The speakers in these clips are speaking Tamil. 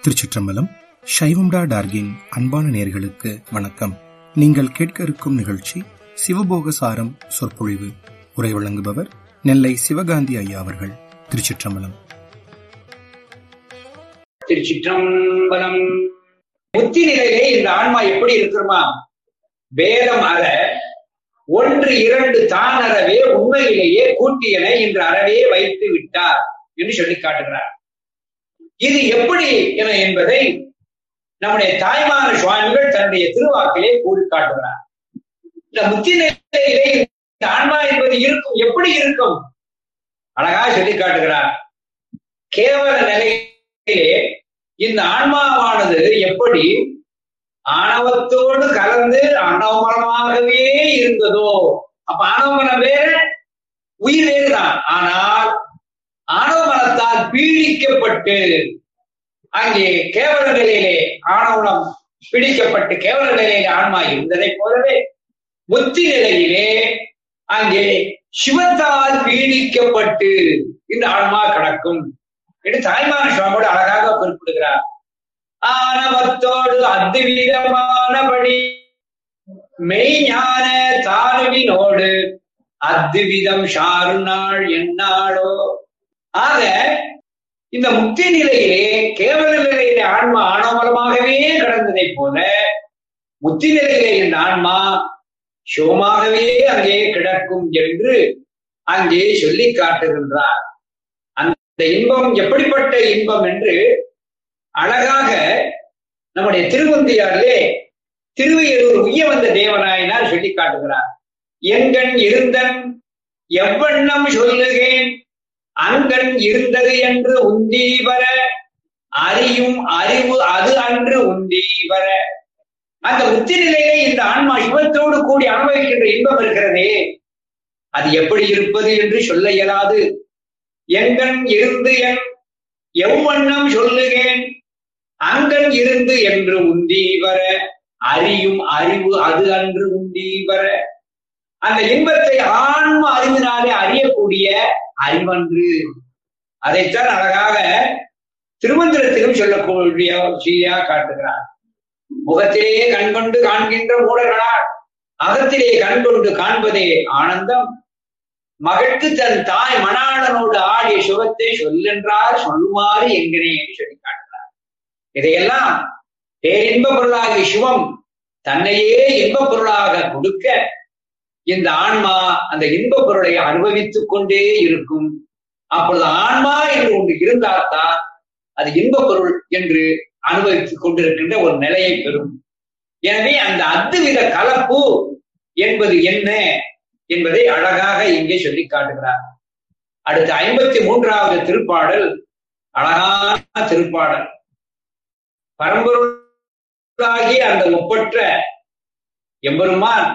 திருச்சிற்றம்பலம் சைவம்டா டார்கின் அன்பான நேர்களுக்கு வணக்கம் நீங்கள் கேட்க இருக்கும் நிகழ்ச்சி சிவபோக சாரம் சொற்பொழிவு உரை வழங்குபவர் நெல்லை சிவகாந்தி ஐயா அவர்கள் திருச்சிற்றம்பலம் திருச்சிற்றம்பலம் முத்தி நிலையிலே இந்த ஆன்மா எப்படி இருக்குமா வேதம் அற ஒன்று இரண்டு தான் அறவே உண்மையிலேயே கூட்டியனை இன்று அறவே வைத்து விட்டார் என்று சொல்லி காட்டுகிறார் இது எப்படி என என்பதை நம்முடைய தாய்மான சுவாமிகள் தன்னுடைய திருவாக்கிலே கூறி காட்டுகிறார் இந்த முத்தி நிலையிலே இந்த ஆன்மா என்பது இருக்கும் எப்படி இருக்கும் அழகா சொல்லி காட்டுகிறார் கேவல நிலையிலே இந்த ஆன்மாவானது எப்படி ஆணவத்தோடு கலந்து ஆணவமலமாகவே இருந்ததோ அப்ப ஆணவமலம் வேற உயிர் வேறுதான் ஆனால் ஆணவமலத்தால் பீடிக்கப்பட்டு அங்கே கேவல நிலையிலே ஆணவம் பிடிக்கப்பட்டு கேவல நிலையிலே ஆன்மா இருந்ததை போலவே முத்தி நிலையிலே அங்கே சிவத்தால் பீடிக்கப்பட்டு இந்த ஆன்மா கிடக்கும் என்று தாய்மான சுவாமியோடு அழகாக குறிப்பிடுகிறார் ஆணவத்தோடு அத்துவிதமானபடி மெய்ஞான தானுவினோடு அத்துவிதம் ஷாரு நாள் என்னாளோ ஆக இந்த முக்தி நிலையிலே கேவல நிலையிலே ஆன்மா ஆணவலமாகவே கடந்ததை போல முத்தி நிலையிலே இந்த ஆன்மா சிவமாகவே அங்கே கிடக்கும் என்று அங்கே சொல்லி காட்டுகின்றார் அந்த இன்பம் எப்படிப்பட்ட இன்பம் என்று அழகாக நம்முடைய திருவந்தியாரிலே திருவையரூர் உய்ய வந்த தேவனாயினால் சொல்லி காட்டுகிறார் எங்கண் இருந்தன் எவ்வண்ணம் சொல்லுகேன் அங்கண் இருந்தது என்று உந்தி வர அறியும் அறிவு அது அன்று உந்தி வர அந்த உத்தி நிலையிலே இந்த ஆன்மா சிவத்தோடு கூடி அனுபவிக்கின்ற இன்பம் இருக்கிறதே அது எப்படி இருப்பது என்று சொல்ல இயலாது எங்கண் இருந்து என் எவ்வண்ணம் சொல்லுகேன் அங்கன் இருந்து என்று உந்தி வர அறியும் அறிவு அது அன்று உந்தி வர அந்த இன்பத்தை ஆன்ம அறிவினாலே அறியக்கூடிய அறிவன்று அதைத்தான் அழகாக திருமந்திரத்திலும் சொல்லக்கூடிய செய்தியா காட்டுகிறார் முகத்திலேயே கண்கொண்டு காண்கின்ற மூடர்களால் அகத்திலே கண்கொண்டு காண்பதே ஆனந்தம் மகற்கு தன் தாய் மணாளனோடு ஆடிய சுகத்தை சொல்லென்றார் சொல்லுமாறு என்கிறே என்று சொல்லி காட்டுகிறார் இதையெல்லாம் பேரின்ப பொருளாகிய சிவம் தன்னையே இன்ப பொருளாக கொடுக்க இந்த ஆன்மா அந்த இன்ப பொருளை அனுபவித்துக் கொண்டே இருக்கும் அப்பொழுது ஆன்மா என்று ஒன்று இருந்தால்தான் அது இன்ப பொருள் என்று அனுபவித்துக் கொண்டிருக்கின்ற ஒரு நிலையை பெறும் எனவே அந்த அத்துவித கலப்பு என்பது என்ன என்பதை அழகாக இங்கே சொல்லி காட்டுகிறார் அடுத்த ஐம்பத்தி மூன்றாவது திருப்பாடல் அழகான திருப்பாடல் பரம்பொருளாகி அந்த ஒப்பற்ற எம்பெருமான்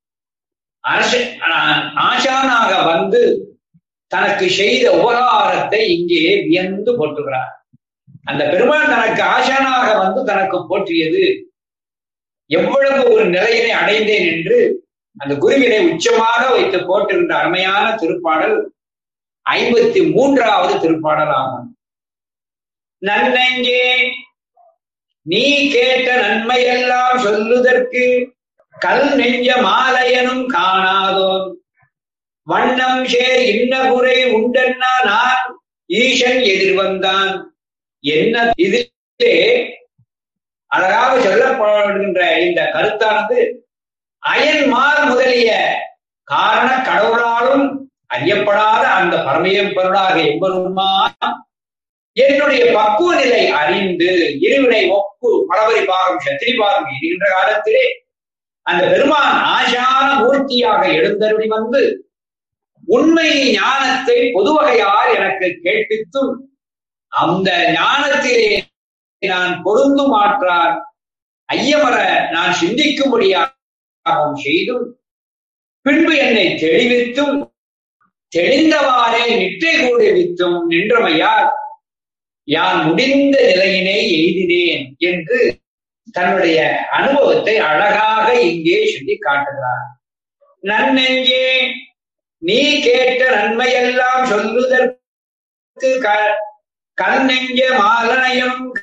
ஆசானாக வந்து தனக்கு செய்த உபகாரத்தை இங்கே வியந்து போட்டுகிறார் அந்த பெருமான் தனக்கு ஆசானாக வந்து தனக்கு போற்றியது எவ்வளவு ஒரு நிலையினை அடைந்தேன் என்று அந்த குருவினை உச்சமாக வைத்து போட்டிருந்த அருமையான திருப்பாடல் ஐம்பத்தி மூன்றாவது திருப்பாடல் ஆகும் நன்னெங்கே நீ கேட்ட நன்மையெல்லாம் சொல்லுதற்கு கல் நெஞ்ச மாலையனும் காணாதோன் வண்ணம் சேர் இன்ன குறை உண்டென்னா நான் ஈசன் எதிர்வந்தான் என்ன இதிலே அழகாக சொல்லப்படுகின்ற இந்த கருத்தானது அயன்மார் முதலிய காரண கடவுளாலும் அறியப்படாத அந்த பரமயம் பொருளாக எம்பெருமான் என்னுடைய பக்குவ நிலை அறிந்து இருவினை ஒப்பு பலவரி பாகம் சத்திரி பாகம் எரிகின்ற காலத்திலே அந்த பெருமான் ஆசான மூர்த்தியாக எழுந்தருளி வந்து உண்மை ஞானத்தை பொதுவகையால் எனக்கு கேட்பித்தும் அந்த ஞானத்திலே நான் பொருந்தும் ஆற்றார் ஐயமர நான் சிந்திக்கும்படியாகவும் செய்தும் பின்பு என்னை தெளிவித்தும் தெளிந்தவாறே நிற்றை கூடுவித்தும் நின்றமையால் யான் முடிந்த நிலையினை எய்தினேன் என்று தன்னுடைய அனுபவத்தை அழகாக இங்கே சொல்லி காட்டுகிறார் நன்னெஞ்சே நீ கேட்ட நன்மையெல்லாம் சொல்லுதற்கு கல் நெஞ்ச மாலனையும்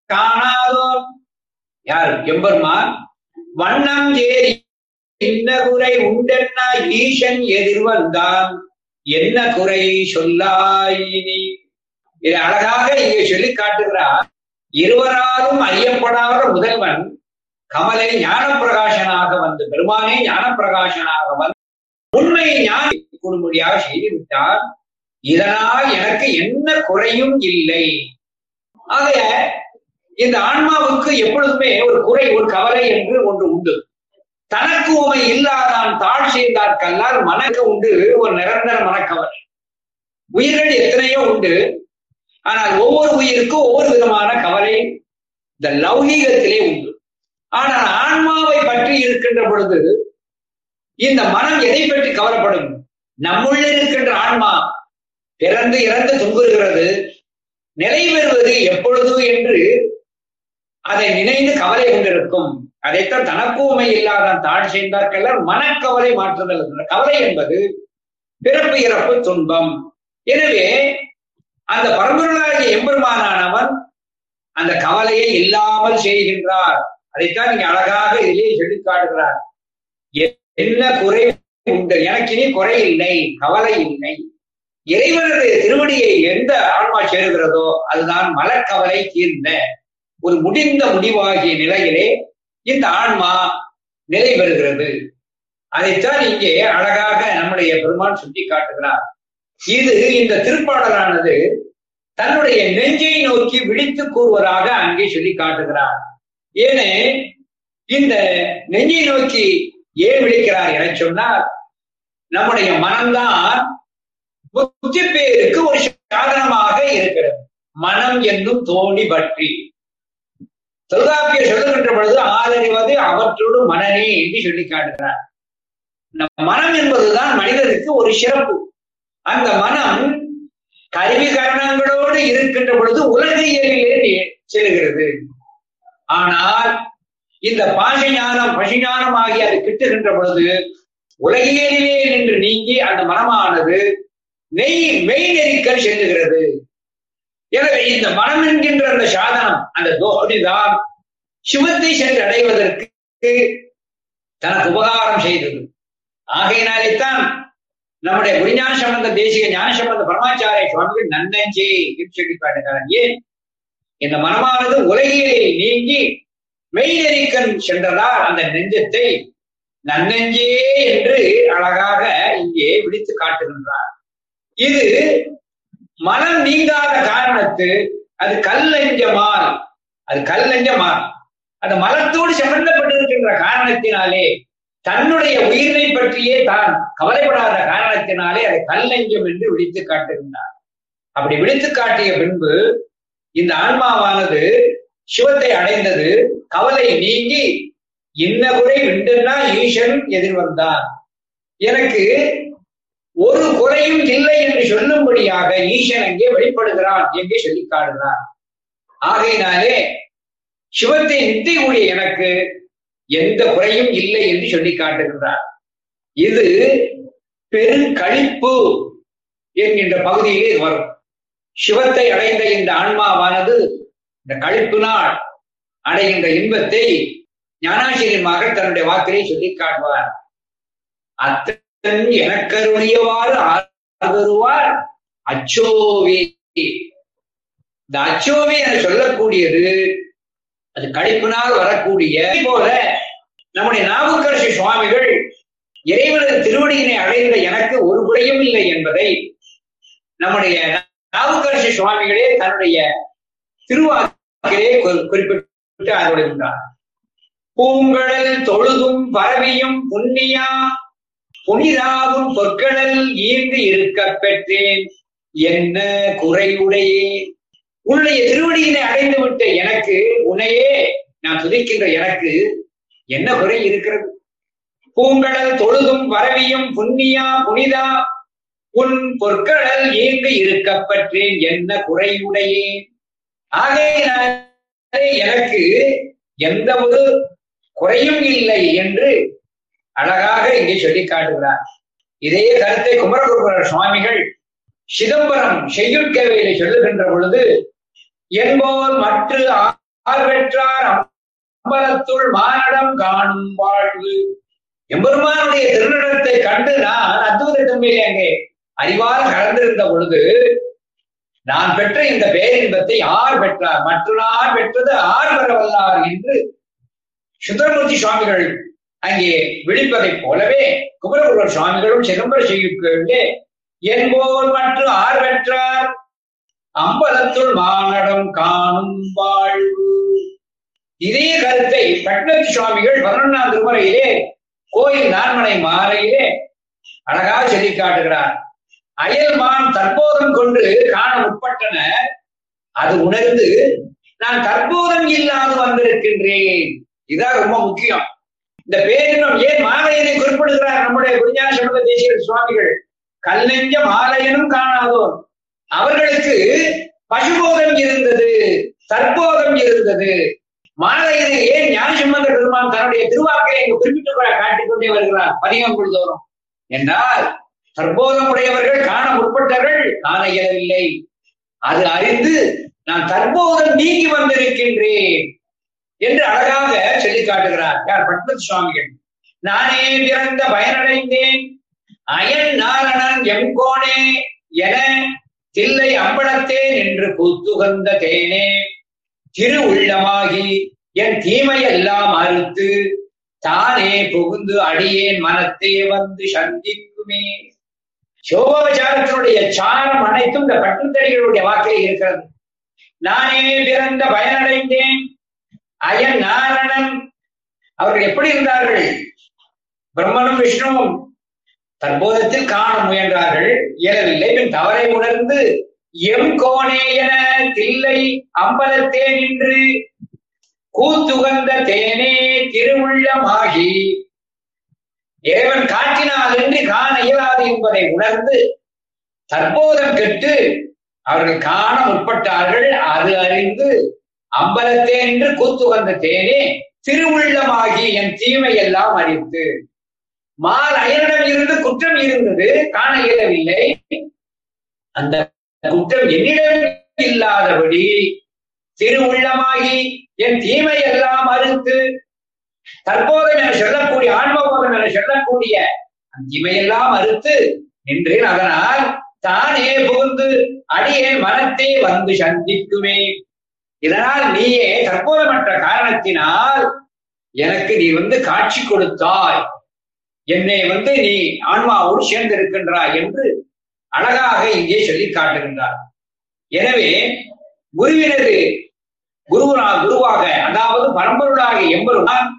காணாதோர் யார் எம்பெருமான் வண்ணம் ஏறி என்ன குறை உண்டென்ன ஈசன் எதிர்வந்தான் என்ன குறை சொல்லாய் நீ இதை அழகாக இங்கே சொல்லி காட்டுகிறார் இருவராலும் அறியப்படாத முதல்வன் கமலை ஞானப்பிரகாசனாக வந்து பெருமானே ஞானப்பிரகாசனாக வந்து உண்மையை ஞான கூடும்படியாக செய்து விட்டார் இதனால் எனக்கு என்ன குறையும் இல்லை ஆக இந்த ஆன்மாவுக்கு எப்பொழுதுமே ஒரு குறை ஒரு கவலை என்று ஒன்று உண்டு தனக்கு உமை இல்லாதான் தாழ் செய்தார் கல்லால் மனக்கு உண்டு ஒரு நிரந்தர மனக்கவலை உயிர்கள் எத்தனையோ உண்டு ஆனால் ஒவ்வொரு உயிருக்கும் ஒவ்வொரு விதமான கவலை இந்த லௌகீகத்திலே உண்டு ஆனால் ஆன்மாவை பற்றி இருக்கின்ற பொழுது இந்த மனம் எதை பற்றி கவலைப்படும் நம்முள்ள இருக்கின்ற ஆன்மா பிறந்து இறந்து துன்புறுகிறது நிலை பெறுவது எப்பொழுது என்று அதை நினைந்து கவலை கொண்டிருக்கும் அதைத்தான் தனக்கூமை இல்லாதான் தாழ் செய்தார்கள் மனக்கவலை மாற்றுதல் கவலை என்பது பிறப்பு இறப்பு துன்பம் எனவே அந்த பரம்பொருளாகிய எம்பெருமானானவன் அந்த கவலையை இல்லாமல் செய்கின்றார் அதைத்தான் நீங்க அழகாக இதிலே சொல்லி காட்டுகிறார் என்ன குறை உண்டு எனக்கு இனி குறை இல்லை கவலை இல்லை இறைவனது திருவடியை எந்த ஆன்மா சேருகிறதோ அதுதான் மலக்கவலை தீர்ந்த ஒரு முடிந்த முடிவாகிய நிலையிலே இந்த ஆன்மா நிலை பெறுகிறது அதைத்தான் இங்கே அழகாக நம்முடைய பெருமான் சுட்டி காட்டுகிறார் இது இந்த திருப்பாடலானது தன்னுடைய நெஞ்சை நோக்கி விழித்து கூறுவதாக அங்கே சொல்லி காட்டுகிறார் ஏனே இந்த நெஞ்சை நோக்கி ஏன் விழிக்கிறார் என சொன்னால் நம்முடைய மனம்தான் புத்தி பேருக்கு ஒரு சாதனமாக இருக்கிறது மனம் என்னும் தோணி பற்றி தொல்காப்பியர் சொல்லுகின்ற பொழுது ஆதரிவது அவற்றோடு மனநே என்று சொல்லி காட்டுகிறார் மனம் என்பதுதான் மனிதனுக்கு ஒரு சிறப்பு அந்த மனம் கருவி கரணங்களோடு இருக்கின்ற பொழுது உலகியலிலே செல்கிறது ஆனால் இந்த பாச ஞானம் பசுஞானம் ஆகிய அது கிட்டுகின்ற பொழுது உலகியலிலே நின்று நீங்கி அந்த மனமானது மெய் மெய் நெறிக்கல் செல்லுகிறது எனவே இந்த மனம் என்கின்ற அந்த சாதனம் அந்த தோடிதான் சிவத்தை சென்று அடைவதற்கு தனக்கு உபகாரம் செய்தது ஆகையினாலே தான் நம்முடைய குருஞான சம்பந்த தேசிக ஞான சம்பந்த பரமாச்சாரிய சுவாமிகள் நன்னஞ்சே என்று சொல்லி காட்டுகிறார் ஏன் இந்த மனமானது உலகிலே நீங்கி மெய்நெறிக்கண் சென்றதால் அந்த நெஞ்சத்தை நன்னெஞ்சே என்று அழகாக இங்கே விழித்து காட்டுகின்றார் இது மனம் நீங்காத காரணத்து அது கல்லஞ்சமால் அது கல்லஞ்சமால் அந்த மலத்தோடு சம்பந்தப்பட்டிருக்கின்ற காரணத்தினாலே தன்னுடைய உயிரை பற்றியே தான் கவலைப்படாத காரணத்தினாலே அதை கல்லஞ்சம் என்று விழித்து காட்டுகின்றார் அப்படி விழித்து காட்டிய பின்பு இந்த ஆன்மாவானது சிவத்தை அடைந்தது கவலை நீங்கி இன்ன குறை உண்டுன்னா ஈசன் எதிர்வந்தான் எனக்கு ஒரு குறையும் இல்லை என்று சொல்லும்படியாக ஈசன் அங்கே வெளிப்படுகிறான் என்று சொல்லி காடுகிறான் ஆகையினாலே சிவத்தை நித்தி கூடிய எனக்கு எந்த குறையும் இல்லை என்று சொல்லி காட்டுகின்றார் இது பெருங்கழிப்பு என்கின்ற பகுதியிலே வரும் சிவத்தை அடைந்த இந்த ஆன்மாவானது இந்த கழிப்பினால் அடைகின்ற இன்பத்தை ஞானாசிரியமாக தன்னுடைய வாக்கிலே சொல்லி காட்டுவார் அத்தன் எனக்கருளியவாறு ஆறுவார் அச்சோவே இந்த அச்சோவே என சொல்லக்கூடியது அது கழிப்பினால் வரக்கூடிய போல நம்முடைய நாவுக்கரசு சுவாமிகள் இறைவனது திருவடியினை அடைந்த எனக்கு ஒரு குறையும் இல்லை என்பதை நம்முடைய நாவுக்கரசு சுவாமிகளே தன்னுடைய திருவாக்கிலே குறிப்பிட்டு அருளுகின்றார் பூங்கடல் தொழுதும் பரவியும் புண்ணியா புனிதாவும் பொற்கடல் ஈர்ந்து இருக்க பெற்றேன் என்ன குறையுடையே உன்னுடைய திருவடியினை அடைந்து விட்ட எனக்கு உன்னையே நான் துதிக்கின்ற எனக்கு என்ன குறை இருக்கிறது பூங்கடல் தொழுதும் பரவியும் புண்ணியா புனிதா உன் பொற்கடல் ஈர்ந்து இருக்க பெற்றேன் என்ன குறையுடையே ஆகையினாலே எனக்கு எந்த ஒரு குறையும் இல்லை என்று அழகாக இங்கே சொல்லி காட்டுகிறார் இதே கருத்தை குமரகுருபரர் சுவாமிகள் சிதம்பரம் செய்யுட்கேவையில சொல்லுகின்ற பொழுது என்போல் மற்ற பெற்றார் அம்பலத்துள் மானடம் காணும் வாழ்வு எம்பெருமானுடைய திருநடத்தை கண்டு நான் அத்துவத தன்மையிலே அங்கே அறிவால் கலந்திருந்த பொழுது நான் பெற்ற இந்த பேரின்பத்தை யார் பெற்றார் மற்றொரு பெற்றது ஆர் பெறவல்லார் என்று சுந்தரமூர்த்தி சுவாமிகள் அங்கே விழிப்பதைப் போலவே குமரகுருவர் சுவாமிகளும் சிதம்பர செய்யுட்களிலே என்போல் மற்றும் ஆர் பெற்றார் அம்பலத்துள் மானடம் காணும் வாழ்வு இதே கருத்தை பட்னத்தி சுவாமிகள் பதினொன்றாம் திருமுறையிலே கோயில் நான்மனை மாலையிலே அழகாக சொல்லி காட்டுகிறார் அயல்மான் தற்போதம் கொண்டு காண உட்பட்டன அது உணர்ந்து நான் தற்போதம் இல்லாது வந்திருக்கின்றேன் இதான் ரொம்ப முக்கியம் இந்த பேரினம் ஏன் மாலையனை குறிப்பிடுகிறார் நம்முடைய குருஞான சமத தேசிய சுவாமிகள் கல்லெஞ்ச மாலையனும் காணாதோர் அவர்களுக்கு பசுபோதம் இருந்தது தற்போதம் இருந்தது மாலையனை ஏன் ஞான சம்பந்த பெருமான் தன்னுடைய திருவாக்கை இங்கு குறிப்பிட்டு காட்டிக் கொண்டே வருகிறார் பதிகம் பொழுதோறும் என்றால் தற்போதம் உடையவர்கள் காண முற்பட்டவர்கள் காண இயலவில்லை அது அறிந்து நான் தற்போதம் நீங்கி வந்திருக்கின்றேன் என்று அழகாக சொல்லி காட்டுகிறார் யார் பட்மத் சுவாமிகள் நானே பிறந்த பயனடைந்தேன் அயன் நாரணன் எம்கோனே என தில்லை அம்பலத்தே நின்று கூத்துகந்த தேனே திரு உள்ளமாகி என் தீமையெல்லாம் அறுத்து தானே புகுந்து அடியேன் மனத்தே வந்து சந்திக்குமே சோபோபச்சாரத்தினுடைய சாரம் அனைத்தும் இந்த பட்டுத்தடிகளுடைய வாக்கில் இருக்கிறது நானே பிறந்த பயனடைந்தேன் அயன் நாரணன் அவர்கள் எப்படி இருந்தார்கள் பிரம்மனும் விஷ்ணுவும் தற்போதத்தில் காண முயன்றார்கள் இயலவில்லை பின் தவறை உணர்ந்து எம் கோணே என தில்லை அம்பலத்தே நின்று கூத்துகந்த தேனே திருவுள்ளமாகி இறைவன் காட்டினால் என்று காண இயலாது என்பதை உணர்ந்து தற்போதம் கெட்டு அவர்கள் காண முற்பட்டார்கள் அது அறிந்து அம்பலத்தே என்று கூத்து வந்த தேனே திருவுள்ளமாகி என் தீமை எல்லாம் அறிந்து மால் அயனிடம் இருந்து குற்றம் இருந்தது காண இயலவில்லை அந்த குற்றம் என்னிடம் இல்லாதபடி திருவுள்ளமாகி என் தீமை எல்லாம் அறுத்து தற்போதும் என சொல்லக்கூடிய ஆன்மபோதம் என சொல்லக்கூடிய அந்த தீமையெல்லாம் அறுத்து நின்றேன் அதனால் தானே புகுந்து அடியேன் மனத்தே வந்து சந்திக்குமே இதனால் நீயே தற்போதமற்ற காரணத்தினால் எனக்கு நீ வந்து காட்சி கொடுத்தாய் என்னை வந்து நீ ஆன்மாவோடு சேர்ந்திருக்கின்றாய் என்று அழகாக இங்கே சொல்லி காட்டுகின்றார் எனவே குருவினது குருவா குருவாக அதாவது பரம்பொருளாக எம்பருமான்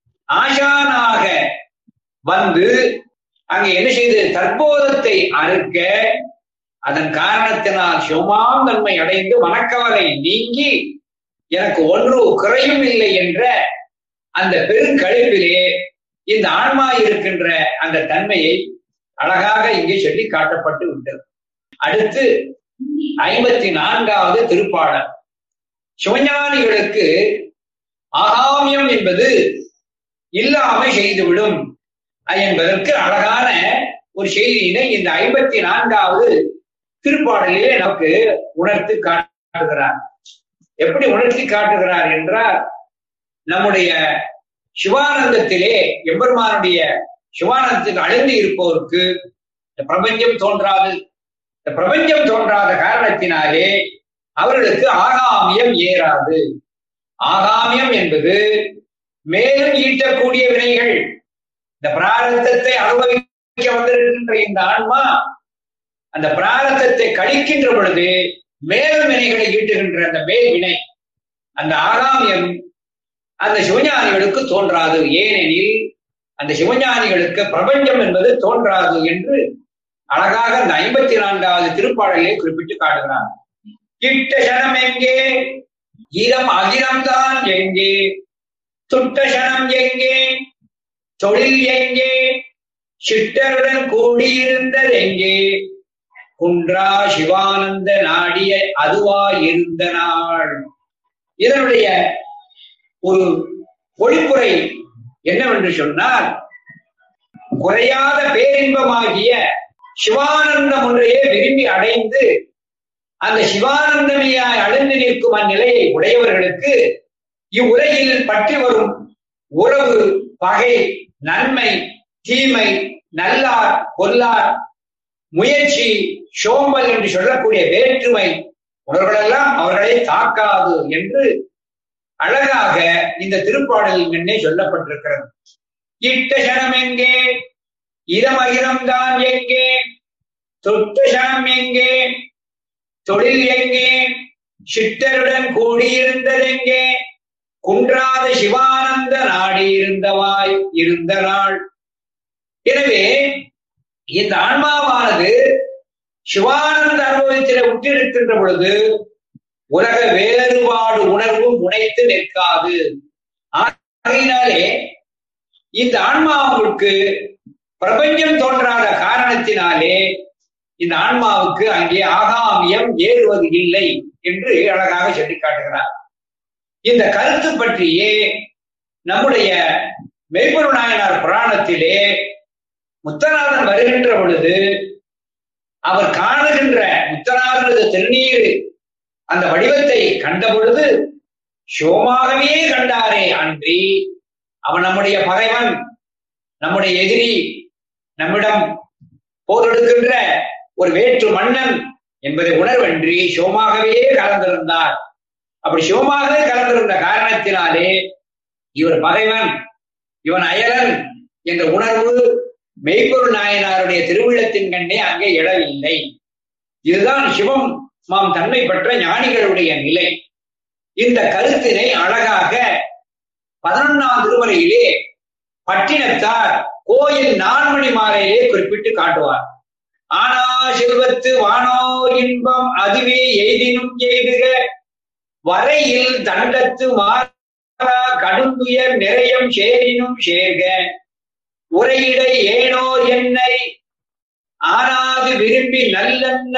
ஆசானாக வந்து அங்க என்ன செய்து தற்போதத்தை அறுக்க அதன் காரணத்தினால் சிவமாம் தன்மை அடைந்து மனக்கவலை நீங்கி எனக்கு ஒன்று குறையும் இல்லை என்ற அந்த பெருங்கழிப்பிலே இந்த ஆன்மா இருக்கின்ற அந்த தன்மையை அழகாக இங்கே சொல்லி காட்டப்பட்டு விட்டது அடுத்து ஐம்பத்தி நான்காவது திருப்பாடல் சிவஞானிகளுக்கு ஆகாமியம் என்பது இல்லாமல் செய்துவிடும் என்பதற்கு அழகான ஒரு செய்தியினை இந்த ஐம்பத்தி நான்காவது திருப்பாடலிலே நமக்கு உணர்த்தி காட்டுகிறார் எப்படி உணர்த்தி காட்டுகிறார் என்றால் நம்முடைய சிவானந்தத்திலே எம்பெருமானுடைய சிவானந்தத்தில் அழிந்து இருப்போருக்கு இந்த பிரபஞ்சம் தோன்றாது இந்த பிரபஞ்சம் தோன்றாத காரணத்தினாலே அவர்களுக்கு ஆகாமியம் ஏறாது ஆகாமியம் என்பது மேலும் ஈட்டக்கூடிய வினைகள் இந்த பிராரத்தத்தை அனுபவிக்க வந்திருக்கின்ற இந்த ஆன்மா அந்த பிராரத்தத்தை கழிக்கின்ற பொழுது மேலும் வினைகளை ஈட்டுகின்ற அந்த மேல் வினை அந்த ஆகாமியம் அந்த சிவஞானிகளுக்கு தோன்றாது ஏனெனில் அந்த சிவஞானிகளுக்கு பிரபஞ்சம் என்பது தோன்றாது என்று அழகாக அந்த ஐம்பத்தி நான்காவது திருப்பாடலே குறிப்பிட்டு காட்டுகிறார் கிட்ட சனம் எங்கே ஈரம் அகிரம்தான் எங்கே துட்ட சனம் எங்கே தொழில் எங்கே சிட்டருடன் கூடியிருந்தது எங்கே குன்றா சிவானந்த நாடிய அதுவாய் இருந்த நாள் இதனுடைய ஒரு பொழிப்புரை என்னவென்று சொன்னால் குறையாத பேரின்பமாகிய சிவானந்தம் ஒன்றையே விரும்பி அடைந்து அந்த சிவானந்தமையாய் அழிந்து நிற்கும் அந்நிலையை உடையவர்களுக்கு இவ்வுலகில் பற்றி வரும் உறவு பகை நன்மை தீமை நல்லார் பொல்லார் முயற்சி சோம்பல் என்று சொல்லக்கூடிய வேற்றுமை உணர்வுகளெல்லாம் அவர்களை தாக்காது என்று அழகாக இந்த திருப்பாடலில் முன்னே சொல்லப்பட்டிருக்கிறது இட்ட சனம் எங்கே இதமகிரம் தான் எங்கே தொட்ட சனம் எங்கே தொழில் எங்கே சித்தருடன் கூடியிருந்ததெங்கே குன்றாத சிவானந்த நாடி இருந்தவாய் இருந்த நாள் எனவே இந்த ஆன்மாவானது சிவானந்த அனுபவத்தில் உற்றிருக்கின்ற பொழுது உலக வேறுபாடு உணர்வு முனைத்து நிற்காது ஆகையினாலே இந்த ஆன்மாவுக்கு பிரபஞ்சம் தோன்றாத காரணத்தினாலே இந்த ஆன்மாவுக்கு அங்கே ஆகாமியம் ஏறுவது இல்லை என்று அழகாக சொல்லி காட்டுகிறார் இந்த கருத்து பற்றியே நம்முடைய மெய்ப்பொருள் நாயனார் புராணத்திலே முத்தநாதன் வருகின்ற பொழுது அவர் காணுகின்ற முத்தநாதனது திருநீர் அந்த வடிவத்தை கண்ட பொழுது சிவமாகவே கண்டாரே அன்றி அவன் நம்முடைய பகைவன் நம்முடைய எதிரி நம்மிடம் போரெடுக்கின்ற ஒரு வேற்று மன்னன் என்பதை உணர்வன்றி சிவமாகவே கலந்திருந்தார் அப்படி சிவமாகவே கலந்திருந்த காரணத்தினாலே இவர் பகைவன் இவன் அயலன் என்ற உணர்வு மெய்ப்பொருள் நாயனாருடைய திருவிழத்தின் கண்ணே அங்கே எழவில்லை இதுதான் சிவம் மாம் தன்மை பெற்ற ஞானிகளுடைய நிலை இந்த கருத்தினை அழகாக பதினொன்னாம் திருமலையிலே பட்டினத்தார் கோயில் நான்மணி மாலையிலே குறிப்பிட்டு காட்டுவார் ஆனா செல்வத்து வானோ இன்பம் அதுவே எய்தினும் எய்துக வரையில் தண்டத்து மாறா கடுந்துயர் நிறையம் சேரினும் சேர்க உரையிடை ஏனோர் என்னை ஆனாது விரும்பி நல்லன்ன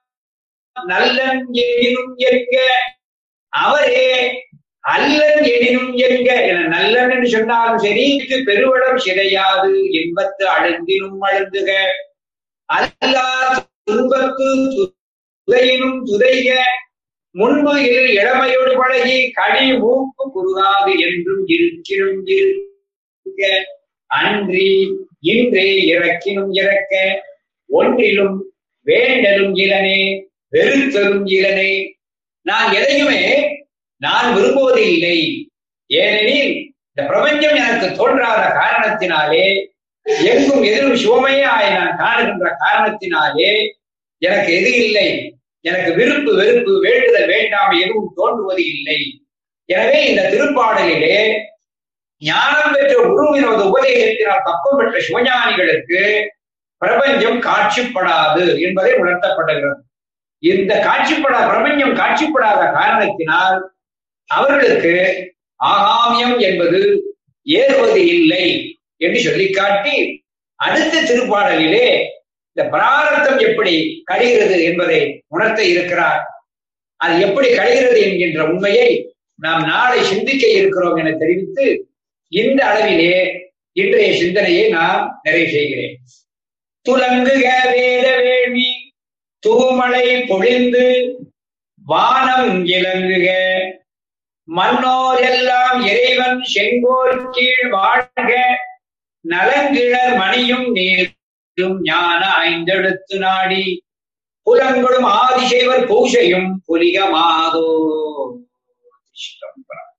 நல்லன் எனினும் என்க அவரே அல்லன் எனினும் என்க என நல்லன் என்று சொன்னாலும் சரி இது பெருவளம் சிதையாது இன்பத்து அழுந்தினும் அழுந்துக அல்லா துன்பத்து துதையினும் துதைக முன்பு இரு இளமையோடு பழகி கடி மூக்கு குறுகாது என்றும் இருக்கினும் இருக்க அன்றி இன்றே இறக்கினும் இறக்க ஒன்றிலும் வேண்டலும் இளனே வெறுத்தலும் இளனே நான் எதையுமே நான் விரும்புவது இல்லை ஏனெனில் இந்த பிரபஞ்சம் எனக்கு தோன்றாத காரணத்தினாலே எங்கும் எதிரும் சிவமையே ஆய நான் காணுகின்ற காரணத்தினாலே எனக்கு எது இல்லை எனக்கு விருப்பு வெறுப்பு வேண்டுதல் வேண்டாம் எதுவும் தோன்றுவது இல்லை எனவே இந்த திருப்பாடலிலே ஞானம் பெற்ற குருவினது உபதேசத்தினால் தப்பம் பெற்ற சிவஞானிகளுக்கு பிரபஞ்சம் காட்சிப்படாது என்பதை உணர்த்தப்படுகிறது இந்த காட்சிப்படா பிரபஞ்சம் காட்சிப்படாத காரணத்தினால் அவர்களுக்கு ஆகாமியம் என்பது ஏறுவது இல்லை என்று சொல்லி காட்டி அடுத்த திருப்பாடலிலே இந்த பிராரத்தம் எப்படி கழிகிறது என்பதை உணர்த்த இருக்கிறார் அது எப்படி கழிகிறது என்கின்ற உண்மையை நாம் நாளை சிந்திக்க இருக்கிறோம் என தெரிவித்து இந்த அளவிலே இன்றைய சிந்தனையை நான் நிறைவு செய்கிறேன் துலங்குக வேத வேள்வி தூமலை பொழிந்து வானம் இலங்குக மன்னோர் எல்லாம் இறைவன் செங்கோல் கீழ் வாழ்க நலங்கிழர் மணியும் நீரும் ஞான ஐந்தெழுத்து நாடி புலங்களும் ஆதிசைவர் பூசையும் புலிகமாதோ சிதம்பரம்